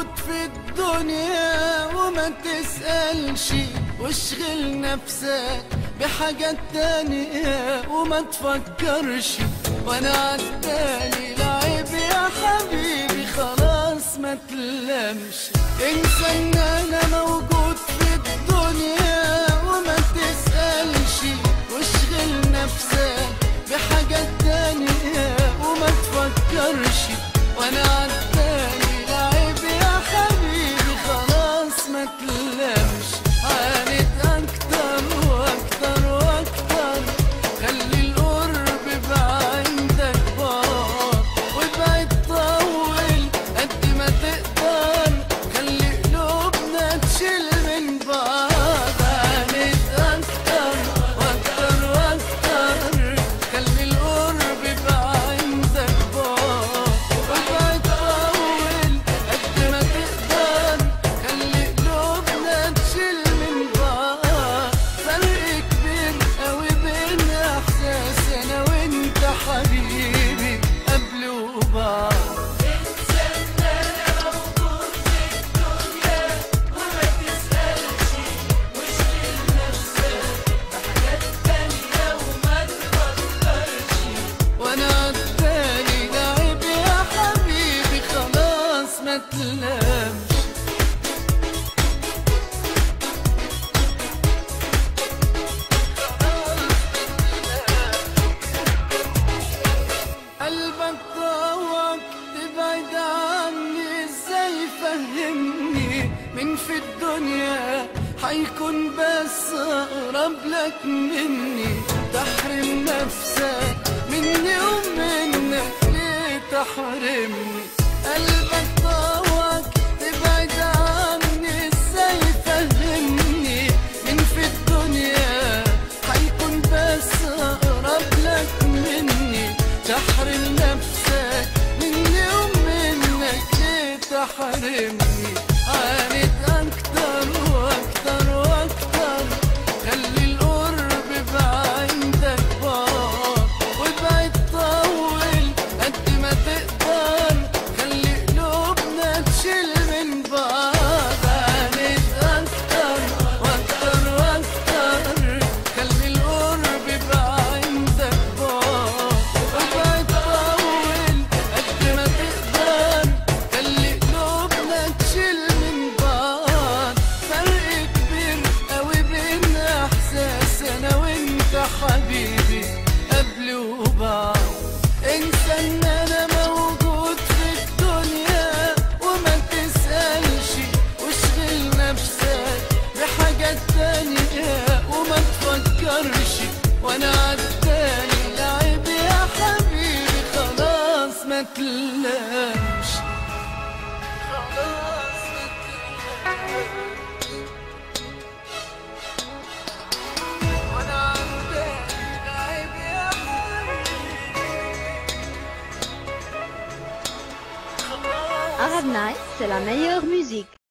في الدنيا وما تسألش واشغل نفسك بحاجات تانية وما تفكرش وانا عالتاني لعيب يا حبيبي خلاص ما تلمش انسى ان انا موجود في الدنيا وما تسألش واشغل نفسك بحاجات تانية وما تفكرش وانا عالتاني لعيب يا حبيبي خلاص ما تلمش عانيت اكتر واكتر واكتر خلي القرب بعندك بار وابعد طول قد ما تقدر خلي قلوبنا تشيل من بعض عانيت اكتر واكتر واكتر خلي القرب بعندك بار وابعد طول قد ما تقدر خلي قلوبنا تشيل من بعض فرق كبير قوي بين احساس انا وانت حبيبي قبل وبعد وانا التاني لعب يا حبيبي خلاص ما تلامش قلبك طوعك تبعد عني ازاي فهمني من في الدنيا حيكون بس اقرب لك مني تحرم نفسك مني ومنك ليه تحرمني قلبك طوعك تبعد عني ازاي فهمني من في الدنيا حيكون بس اقرب لك مني تحرم نفسك مني ومنك ليه تحرمني عانيت اكتر واكتر واكتر خلي القرب بعندك بار وابعد طول قد ما تقدر خلي قلوبنا تشيل من بعض عانيت اكتر واكتر واكتر خلي القرب بعندك بار وابعد طول قد ما تقدر خلي قلوبنا تشيل من بعض فرق كبير قوي بين احساس انا وانت حبيبي قبل وبعد انسى ان انا موجود في الدنيا وما تسألش واشغل نفسك بحاجات تانية وما تفكرش وانا عالتاني لعب يا حبيبي خلاص ما تلامش خلاص ما تلامش وانا عالتاني لعب يا حبيبي Arab Night, c'est la meilleure musique.